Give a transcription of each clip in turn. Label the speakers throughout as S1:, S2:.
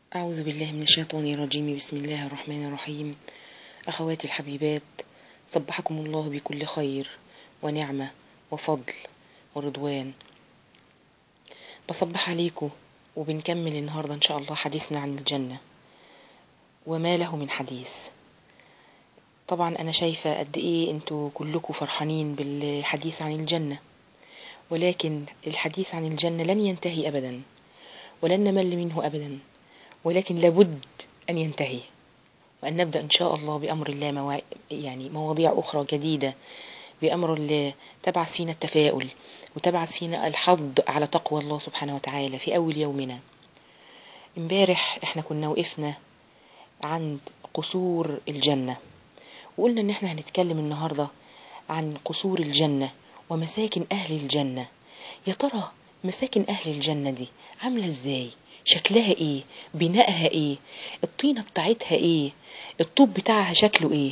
S1: أعوذ بالله من الشيطان الرجيم بسم الله الرحمن الرحيم أخواتي الحبيبات صبحكم الله بكل خير ونعمة وفضل ورضوان بصبح عليكم وبنكمل النهاردة إن شاء الله حديثنا عن الجنة وما له من حديث طبعا أنا شايفة قد إيه أنتوا كلكم فرحانين بالحديث عن الجنة ولكن الحديث عن الجنة لن ينتهي أبدا ولن نمل منه أبدا ولكن لابد أن ينتهي وأن نبدأ إن شاء الله بأمر الله مواع... يعني مواضيع أخرى جديدة بأمر الله تبعث فينا التفاؤل وتبعث فينا الحظ على تقوى الله سبحانه وتعالى في أول يومنا امبارح احنا كنا وقفنا عند قصور الجنة وقلنا ان احنا هنتكلم النهاردة عن قصور الجنة ومساكن أهل الجنة يا ترى مساكن أهل الجنة دي عاملة ازاي شكلها ايه بنائها ايه الطينة بتاعتها ايه الطوب بتاعها شكله ايه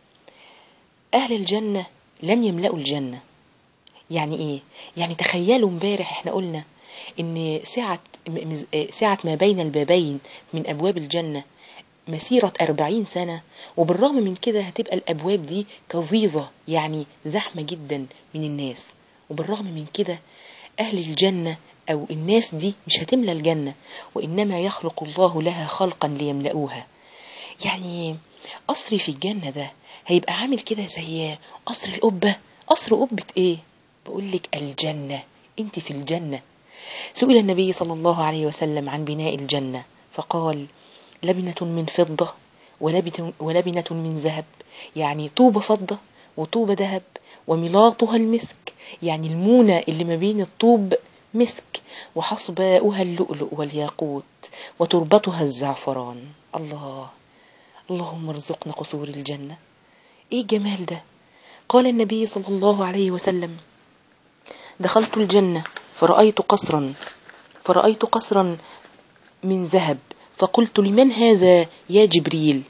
S1: اهل الجنة لن يملأوا الجنة يعني ايه يعني تخيلوا امبارح احنا قلنا ان سعة سعة ما بين البابين من ابواب الجنة مسيرة أربعين سنة وبالرغم من كده هتبقى الأبواب دي كظيظة يعني زحمة جدا من الناس وبالرغم من كده أهل الجنة أو الناس دي مش هتملى الجنة وإنما يخلق الله لها خلقا ليملؤوها يعني قصري في الجنة ده هيبقى عامل كده زي قصر القبة قصر قبة إيه بقولك الجنة أنت في الجنة سئل النبي صلى الله عليه وسلم عن بناء الجنة فقال لبنة من فضة ولبنة من ذهب يعني طوبة فضة وطوبة ذهب وملاطها المسك يعني المونة اللي ما بين الطوب مسك وحصباؤها اللؤلؤ والياقوت وتربتها الزعفران الله اللهم ارزقنا قصور الجنة ايه الجمال ده قال النبي صلى الله عليه وسلم دخلت الجنة فرأيت قصرا فرأيت قصرا من ذهب فقلت لمن هذا يا جبريل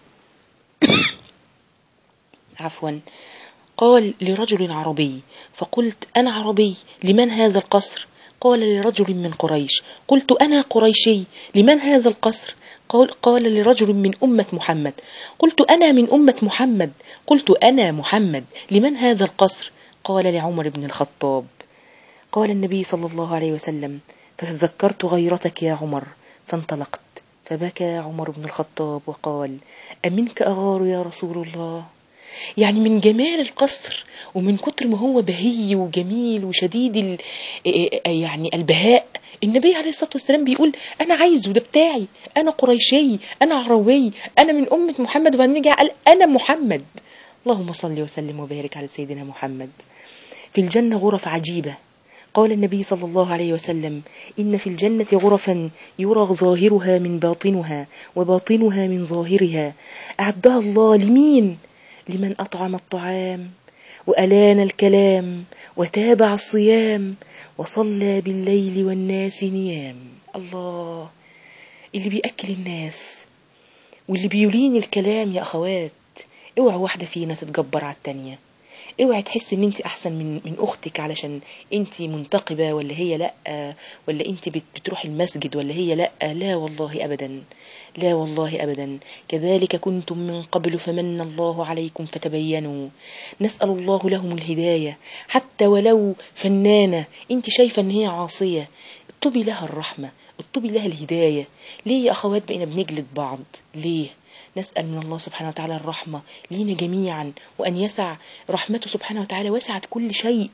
S1: عفوا قال لرجل عربي فقلت أنا عربي لمن هذا القصر قال لرجل من قريش قلت أنا قريشي لمن هذا القصر قال, قال لرجل من أمة محمد قلت أنا من أمة محمد قلت أنا محمد لمن هذا القصر قال لعمر بن الخطاب قال النبي صلى الله عليه وسلم فتذكرت غيرتك يا عمر فانطلقت فبكى عمر بن الخطاب وقال أمنك أغار يا رسول الله يعني من جمال القصر ومن كتر ما هو بهي وجميل وشديد ال... يعني البهاء النبي عليه الصلاة والسلام بيقول أنا عايزه ده بتاعي أنا قريشي أنا عربي أنا من أمة محمد وبعدين قال أنا محمد اللهم صل وسلم وبارك على سيدنا محمد في الجنة غرف عجيبة قال النبي صلى الله عليه وسلم إن في الجنة غرفا يرى ظاهرها من باطنها وباطنها من ظاهرها أعدها الله لمين لمن أطعم الطعام وألان الكلام وتابع الصيام وصلى بالليل والناس نيام الله اللي بيأكل الناس واللي بيلين الكلام يا أخوات اوعى واحدة فينا تتجبر على التانية اوعي تحس ان انت احسن من من اختك علشان انت منتقبه ولا هي لا ولا انت بتروح المسجد ولا هي لا لا والله ابدا لا والله ابدا كذلك كنتم من قبل فمن الله عليكم فتبينوا نسال الله لهم الهدايه حتى ولو فنانه انت شايفه ان هي عاصيه اطلبي لها الرحمه اطلبي لها الهدايه ليه يا اخوات بقينا بنجلد بعض ليه نسأل من الله سبحانه وتعالى الرحمة لينا جميعا وأن يسع رحمته سبحانه وتعالى وسعت كل شيء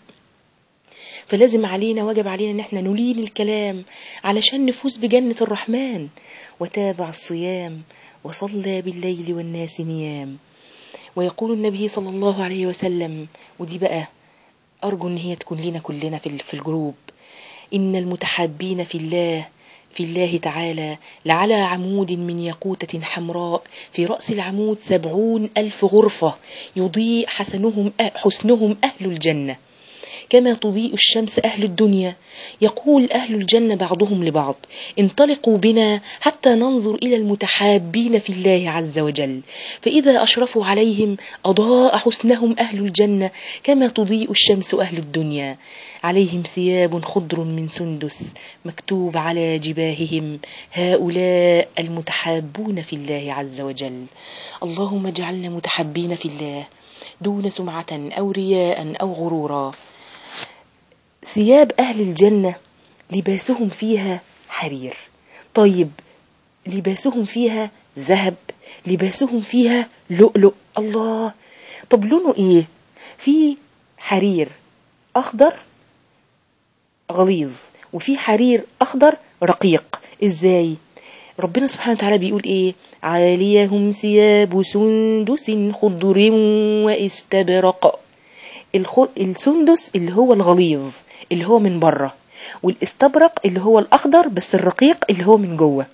S1: فلازم علينا واجب علينا ان احنا نلين الكلام علشان نفوز بجنة الرحمن وتابع الصيام وصلى بالليل والناس نيام ويقول النبي صلى الله عليه وسلم ودي بقى أرجو ان هي تكون لنا كلنا في الجروب إن المتحابين في الله في الله تعالى لعلى عمود من ياقوتة حمراء في رأس العمود سبعون ألف غرفة يضيء حسنهم حسنهم أهل الجنة كما تضيء الشمس أهل الدنيا يقول أهل الجنة بعضهم لبعض انطلقوا بنا حتى ننظر إلى المتحابين في الله عز وجل فإذا أشرفوا عليهم أضاء حسنهم أهل الجنة كما تضيء الشمس أهل الدنيا عليهم ثياب خضر من سندس مكتوب على جباههم هؤلاء المتحابون في الله عز وجل اللهم اجعلنا متحبين في الله دون سمعة أو رياء أو غرورا ثياب أهل الجنة لباسهم فيها حرير طيب لباسهم فيها ذهب لباسهم فيها لؤلؤ الله طب لونه ايه في حرير اخضر غليظ وفي حرير اخضر رقيق ازاي ربنا سبحانه وتعالى بيقول ايه عاليهم ثياب سندس خضر واستبرق الخ... السندس اللي هو الغليظ اللي هو من بره والاستبرق اللي هو الاخضر بس الرقيق اللي هو من جوه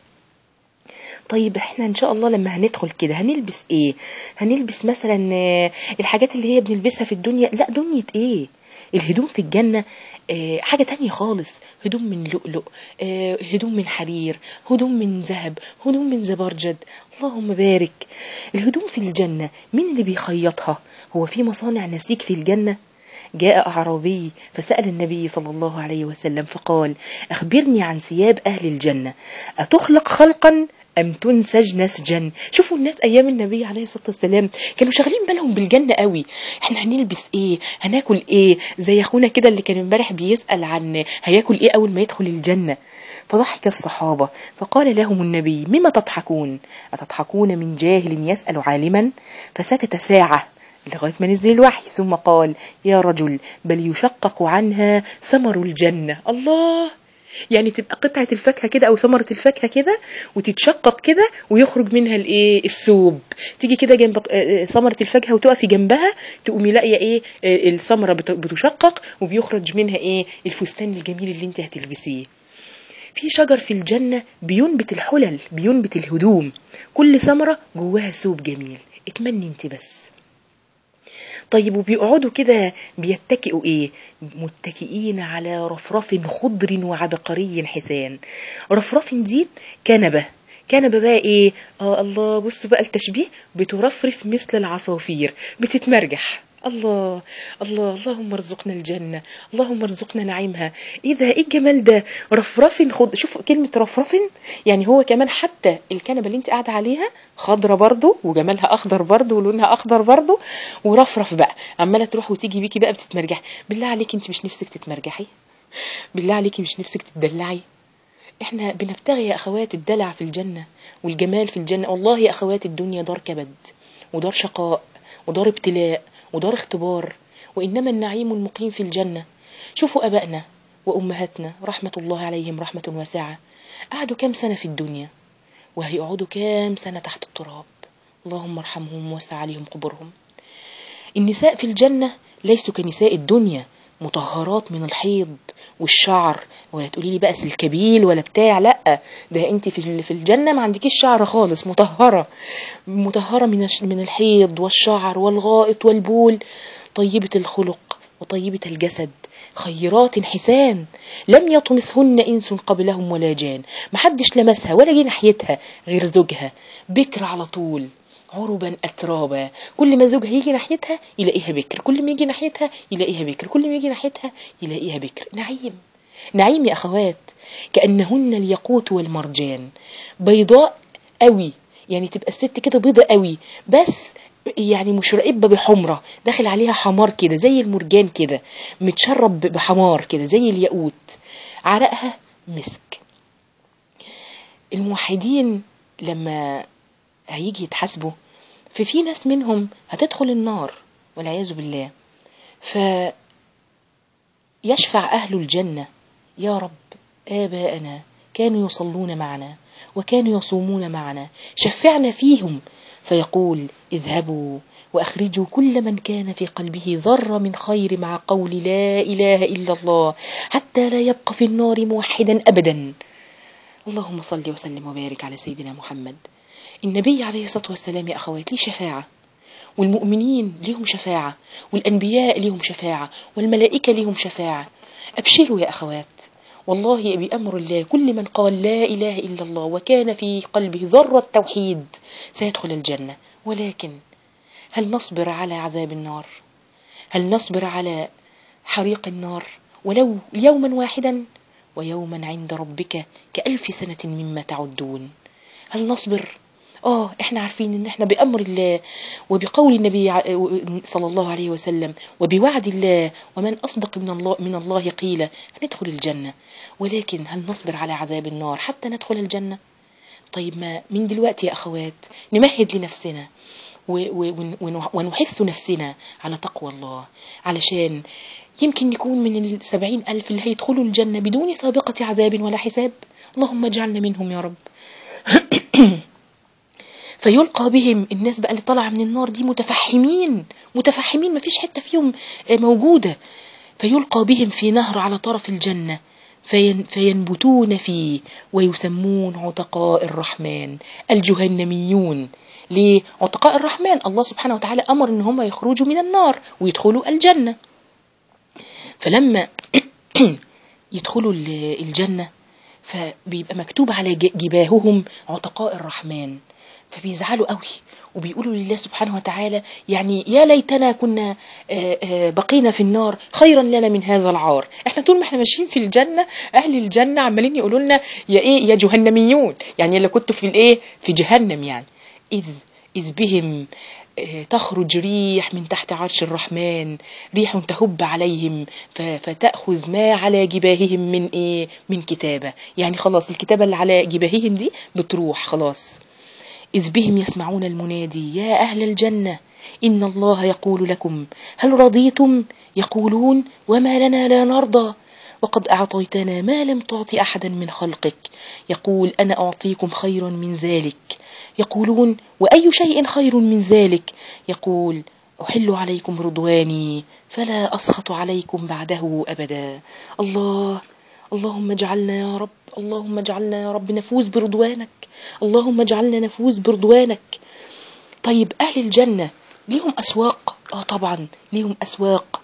S1: طيب احنا ان شاء الله لما هندخل كده هنلبس ايه هنلبس مثلا آه، الحاجات اللي هي بنلبسها في الدنيا لا دنيا ايه الهدوم في الجنة آه، حاجة تانية خالص هدوم من لؤلؤ آه، هدوم من حرير هدوم من ذهب هدوم من زبرجد اللهم بارك الهدوم في الجنة مين اللي بيخيطها هو في مصانع نسيج في الجنة جاء أعرابي فسأل النبي صلى الله عليه وسلم فقال أخبرني عن ثياب أهل الجنة أتخلق خلقا أم تنسج نسجا شوفوا الناس أيام النبي عليه الصلاة والسلام كانوا شاغلين بالهم بالجنة قوي احنا هنلبس ايه هناكل ايه زي أخونا كده اللي كان امبارح بيسأل عن هياكل ايه أول ما يدخل الجنة فضحك الصحابة فقال لهم النبي مما تضحكون أتضحكون من جاهل يسأل عالما فسكت ساعة لغاية ما نزل الوحي ثم قال يا رجل بل يشقق عنها ثمر الجنة الله يعني تبقى قطعة الفاكهة كده أو ثمرة الفاكهة كده وتتشقق كده ويخرج منها الإيه الثوب تيجي كده جنب آه، آه، ثمرة الفاكهة وتقفي جنبها تقومي لاقية إيه آه، الثمرة بت- بتشقق وبيخرج منها إيه الفستان الجميل اللي أنت هتلبسيه في شجر في الجنة بينبت الحلل بينبت الهدوم كل ثمرة جواها ثوب جميل اتمني انت بس طيب وبيقعدوا كده بيتكئوا ايه متكئين على رفرف خضر وعبقري حسان رفرف دي كنبة كنبة بقى ايه اه الله بص بقى التشبيه بترفرف مثل العصافير بتتمرجح الله الله اللهم ارزقنا الجنة اللهم ارزقنا نعيمها ايه ده ايه الجمال ده رفرف خض شوف كلمة رفرف يعني هو كمان حتى الكنبة اللي انت قاعدة عليها خضرة برضو وجمالها اخضر برضو ولونها اخضر برضو ورفرف بقى عمالة تروح وتيجي بيكي بقى بتتمرجحي بالله عليك انت مش نفسك تتمرجحي بالله عليكي مش نفسك تدلعي احنا بنبتغي يا اخوات الدلع في الجنة والجمال في الجنة والله يا اخوات الدنيا دار كبد ودار شقاء ودار ابتلاء ودار اختبار وإنما النعيم المقيم في الجنة شوفوا أبائنا وأمهاتنا رحمة الله عليهم رحمة واسعة قعدوا كام سنة في الدنيا وهيقعدوا كام سنة تحت التراب اللهم ارحمهم واسع عليهم قبورهم النساء في الجنة ليسوا كنساء الدنيا مطهرات من الحيض والشعر ولا تقولي لي بقى سلكبيل ولا بتاع لا ده انت في في الجنه ما عندكيش شعر خالص مطهره مطهره من الش- من الحيض والشعر والغائط والبول طيبه الخلق وطيبه الجسد خيرات حسان لم يطمثهن انس قبلهم ولا جان محدش لمسها ولا جه ناحيتها غير زوجها بكر على طول عربا أترابا كل ما زوجها يجي ناحيتها يلاقيها بكر كل ما يجي ناحيتها يلاقيها بكر كل ما يجي ناحيتها يلاقيها بكر نعيم نعيم يا أخوات كأنهن الياقوت والمرجان بيضاء قوي يعني تبقى الست كده بيضة قوي بس يعني مش رقبة بحمرة داخل عليها حمار كده زي المرجان كده متشرب بحمار كده زي الياقوت عرقها مسك الموحدين لما هيجي يتحاسبوا ففي ناس منهم هتدخل النار والعياذ بالله فيشفع أهل الجنة يا رب آباءنا كانوا يصلون معنا وكانوا يصومون معنا شفعنا فيهم فيقول اذهبوا وأخرجوا كل من كان في قلبه ذرة من خير مع قول لا إله إلا الله حتى لا يبقى في النار موحدا أبدا اللهم صل وسلم وبارك على سيدنا محمد النبي عليه الصلاة والسلام يا أخوات ليه شفاعة والمؤمنين ليهم شفاعة والأنبياء ليهم شفاعة والملائكة ليهم شفاعة أبشروا يا أخوات والله بأمر الله كل من قال لا إله إلا الله وكان في قلبه ذرة توحيد سيدخل الجنة ولكن هل نصبر على عذاب النار هل نصبر على حريق النار ولو يوما واحدا ويوما عند ربك كألف سنة مما تعدون هل نصبر اه احنا عارفين ان احنا بامر الله وبقول النبي صلى الله عليه وسلم وبوعد الله ومن اصدق من الله من الله قيل هندخل الجنه ولكن هل نصبر على عذاب النار حتى ندخل الجنه طيب ما من دلوقتي يا اخوات نمهد لنفسنا ونحث نفسنا على تقوى الله علشان يمكن نكون من السبعين ألف اللي هيدخلوا الجنة بدون سابقة عذاب ولا حساب اللهم اجعلنا منهم يا رب فيلقى بهم الناس بقى اللي طالعة من النار دي متفحمين متفحمين مفيش حتة فيهم موجودة فيلقى بهم في نهر على طرف الجنة فين فينبتون فيه ويسمون عتقاء الرحمن الجهنميون ليه عتقاء الرحمن الله سبحانه وتعالى أمر إن هم يخرجوا من النار ويدخلوا الجنة فلما يدخلوا الجنة فبيبقى مكتوب على جباههم عتقاء الرحمن فبيزعلوا قوي وبيقولوا لله سبحانه وتعالى يعني يا ليتنا كنا بقينا في النار خيرا لنا من هذا العار احنا طول ما احنا ماشيين في الجنة اهل الجنة عمالين يقولوا لنا يا ايه يا جهنميون يعني اللي كنتوا في الايه في جهنم يعني اذ اذ بهم تخرج ريح من تحت عرش الرحمن ريح تهب عليهم فتأخذ ما على جباههم من ايه من كتابة يعني خلاص الكتابة اللي على جباههم دي بتروح خلاص إذ بهم يسمعون المنادي يا أهل الجنة إن الله يقول لكم هل رضيتم يقولون وما لنا لا نرضى وقد أعطيتنا ما لم تعط أحدا من خلقك يقول أنا أعطيكم خيرا من ذلك يقولون وأي شيء خير من ذلك يقول أحل عليكم رضواني فلا أسخط عليكم بعده أبدا الله اللهم اجعلنا يا رب اللهم اجعلنا يا رب نفوز برضوانك اللهم اجعلنا نفوز برضوانك طيب أهل الجنة ليهم أسواق آه طبعا ليهم أسواق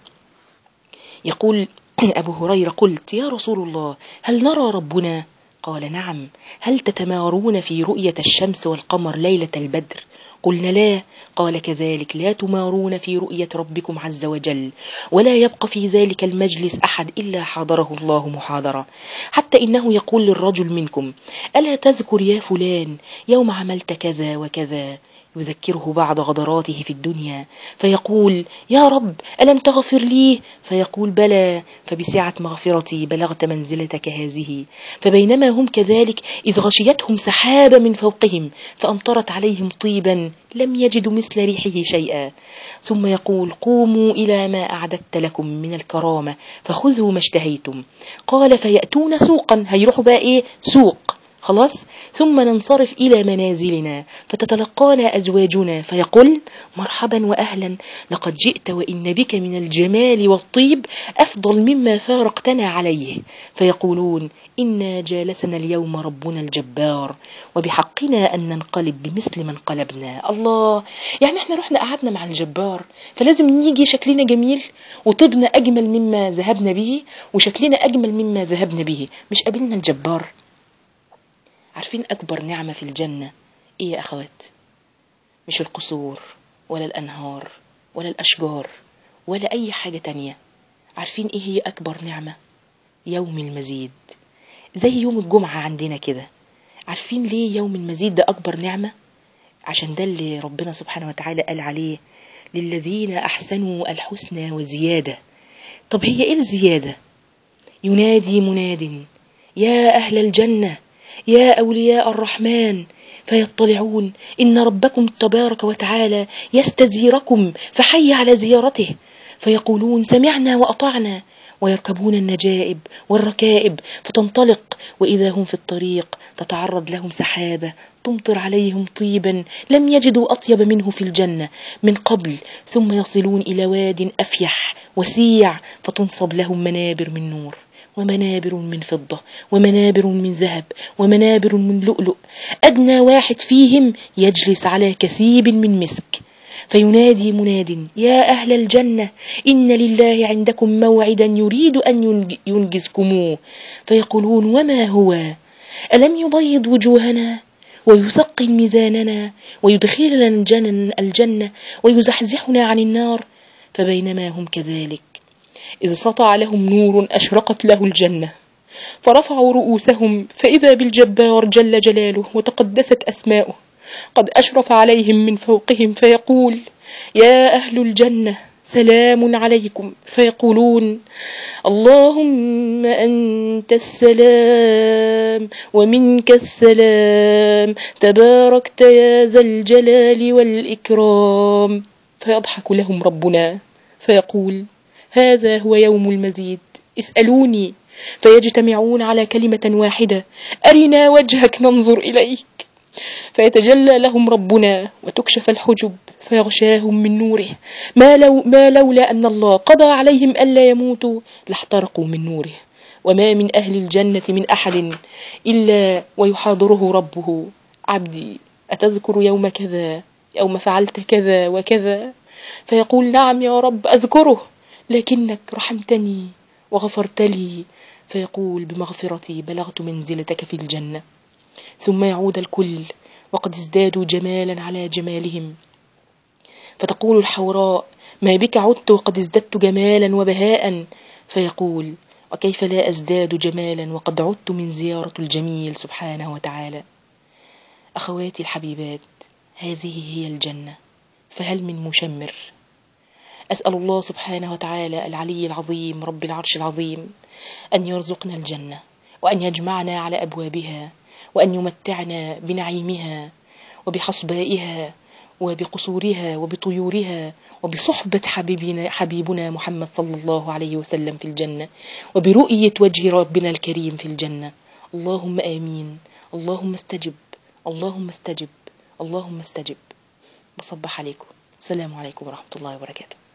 S1: يقول أبو هريرة قلت يا رسول الله هل نرى ربنا قال نعم هل تتمارون في رؤية الشمس والقمر ليلة البدر قلنا لا قال كذلك لا تمارون في رؤية ربكم عز وجل ولا يبقى في ذلك المجلس أحد إلا حاضره الله محاضرة حتى إنه يقول للرجل منكم ألا تذكر يا فلان يوم عملت كذا وكذا يذكره بعض غدراته في الدنيا فيقول يا رب ألم تغفر لي فيقول بلى فبسعة مغفرتي بلغت منزلتك هذه فبينما هم كذلك إذ غشيتهم سحابة من فوقهم فأمطرت عليهم طيبا لم يجدوا مثل ريحه شيئا ثم يقول قوموا إلى ما أعددت لكم من الكرامة فخذوا ما اشتهيتم قال فيأتون سوقا هيروحوا بقى إيه سوق خلاص ثم ننصرف إلى منازلنا فتتلقانا أزواجنا فيقول مرحبا وأهلا لقد جئت وإن بك من الجمال والطيب أفضل مما فارقتنا عليه فيقولون إنا جالسنا اليوم ربنا الجبار وبحقنا أن ننقلب بمثل ما انقلبنا الله يعني احنا رحنا قعدنا مع الجبار فلازم نيجي شكلنا جميل وطبنا أجمل مما ذهبنا به وشكلنا أجمل مما ذهبنا به مش قابلنا الجبار عارفين أكبر نعمة في الجنة إيه يا أخوات مش القصور ولا الأنهار ولا الأشجار ولا أي حاجة تانية عارفين إيه هي أكبر نعمة يوم المزيد زي يوم الجمعة عندنا كده عارفين ليه يوم المزيد ده أكبر نعمة عشان ده اللي ربنا سبحانه وتعالى قال عليه للذين أحسنوا الحسنى وزيادة طب هي إيه الزيادة ينادي مناد يا أهل الجنة يا أولياء الرحمن فيطلعون إن ربكم تبارك وتعالى يستزيركم فحي على زيارته فيقولون سمعنا وأطعنا ويركبون النجائب والركائب فتنطلق وإذا هم في الطريق تتعرض لهم سحابة تمطر عليهم طيبا لم يجدوا أطيب منه في الجنة من قبل ثم يصلون إلى واد أفيح وسيع فتنصب لهم منابر من نور ومنابر من فضة ومنابر من ذهب ومنابر من لؤلؤ أدنى واحد فيهم يجلس على كثيب من مسك فينادي مناد يا أهل الجنة إن لله عندكم موعدا يريد أن ينجزكموه فيقولون وما هو ألم يبيض وجوهنا ويثقل ميزاننا ويدخلنا الجنة, الجنة ويزحزحنا عن النار فبينما هم كذلك إذ سطع لهم نور أشرقت له الجنة فرفعوا رؤوسهم فإذا بالجبار جل جلاله وتقدست أسماؤه قد أشرف عليهم من فوقهم فيقول يا أهل الجنة سلام عليكم فيقولون اللهم أنت السلام ومنك السلام تباركت يا ذا الجلال والإكرام فيضحك لهم ربنا فيقول هذا هو يوم المزيد اسألوني فيجتمعون على كلمة واحدة أرنا وجهك ننظر إليك فيتجلى لهم ربنا وتكشف الحجب فيغشاهم من نوره ما, لو ما لولا أن الله قضى عليهم ألا يموتوا لاحترقوا من نوره وما من أهل الجنة من أحد إلا ويحاضره ربه عبدي أتذكر يوم كذا يوم فعلت كذا وكذا فيقول نعم يا رب أذكره لكنك رحمتني وغفرت لي فيقول بمغفرتي بلغت منزلتك في الجنة ثم يعود الكل وقد ازدادوا جمالا على جمالهم فتقول الحوراء ما بك عدت وقد ازددت جمالا وبهاء فيقول وكيف لا أزداد جمالا وقد عدت من زيارة الجميل سبحانه وتعالى أخواتي الحبيبات هذه هي الجنة فهل من مشمر أسأل الله سبحانه وتعالى العلي العظيم رب العرش العظيم أن يرزقنا الجنة وأن يجمعنا على أبوابها وأن يمتعنا بنعيمها وبحصبائها وبقصورها وبطيورها وبصحبة حبيبنا, حبيبنا محمد صلى الله عليه وسلم في الجنة وبرؤية وجه ربنا الكريم في الجنة اللهم آمين اللهم استجب اللهم استجب اللهم استجب بصبح عليكم السلام عليكم ورحمة الله وبركاته